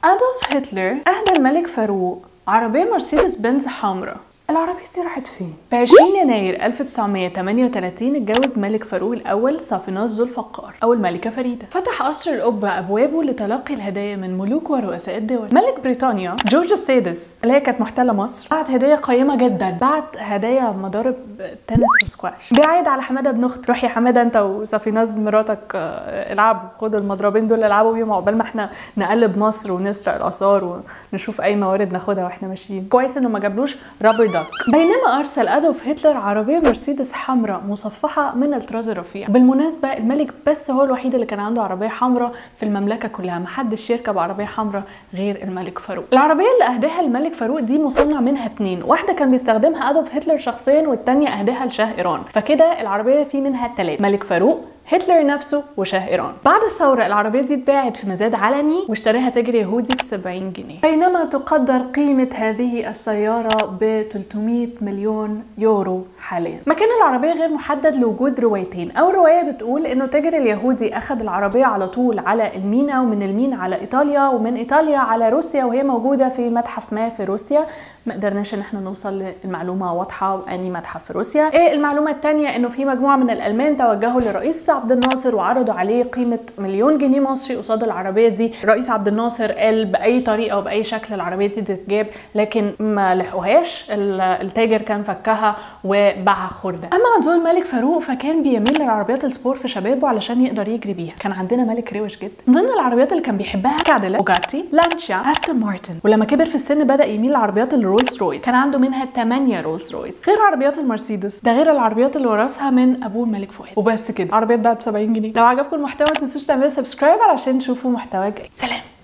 أدولف هتلر أهدى الملك فاروق عربية مرسيدس بنز حمراء العربية دي راحت فين؟ في 20 يناير 1938 اتجوز ملك فاروق الأول صافناز ذو الفقار أو الملكة فريدة فتح قصر القبة أبوابه لتلقي الهدايا من ملوك ورؤساء الدول ملك بريطانيا جورج السادس اللي هي كانت محتلة مصر بعت هدية قيمة جدا بعت هدايا مضارب تنس وسكواش بيعيد على حمادة بن أخت روح يا حمادة أنت وصافيناز مراتك آه، العبوا خدوا المضربين دول العبوا بيهم عقبال ما احنا نقلب مصر ونسرق الآثار ونشوف أي موارد ناخدها واحنا ماشيين كويس إنه ما جابلوش رابر داك بينما أرسل أدولف هتلر عربية مرسيدس حمراء مصفحة من الطراز الرفيع بالمناسبة الملك بس هو الوحيد اللي كان عنده عربية حمراء في المملكة كلها محدش يركب عربية حمراء غير الملك فاروق العربية اللي أهداها الملك فاروق دي مصنع منها اتنين واحدة كان بيستخدمها أدولف هتلر شخصيا والتانية أهداها لشاه إيران فكده العربية في منها تلاتة ملك فاروق هتلر نفسه وشاه ايران بعد الثوره العربيه دي اتباعت في مزاد علني واشتراها تاجر يهودي ب 70 جنيه بينما تقدر قيمه هذه السياره ب 300 مليون يورو حاليا مكان العربيه غير محدد لوجود روايتين او روايه بتقول انه تاجر اليهودي اخذ العربيه على طول على المينا ومن المينا على ايطاليا ومن ايطاليا على روسيا وهي موجوده في متحف ما في روسيا ما قدرناش ان احنا نوصل للمعلومه واضحه واني متحف في روسيا ايه المعلومه الثانيه انه في مجموعه من الالمان توجهوا للرئيس عبد الناصر وعرضوا عليه قيمه مليون جنيه مصري قصاد العربيه دي الرئيس عبد الناصر قال باي طريقه وباي شكل العربيه دي تتجاب لكن ما لحقوهاش ال- التاجر كان فكها وباعها خرده اما عن زوج الملك فاروق فكان بيميل للعربيات السبور في شبابه علشان يقدر يجري بيها كان عندنا ملك روش جدا من ضمن العربيات اللي كان بيحبها كاديلاك بوجاتي لانشا استون مارتن ولما كبر في السن بدا يميل لعربيات الرولز رويس كان عنده منها 8 رولز رويس غير عربيات المرسيدس ده غير العربيات اللي ورثها من ابوه الملك فؤاد وبس كده عربيات بقى ب 70 جنيه لو عجبكم المحتوى ما تنسوش تعملوا سبسكرايب علشان تشوفوا محتوى جاي سلام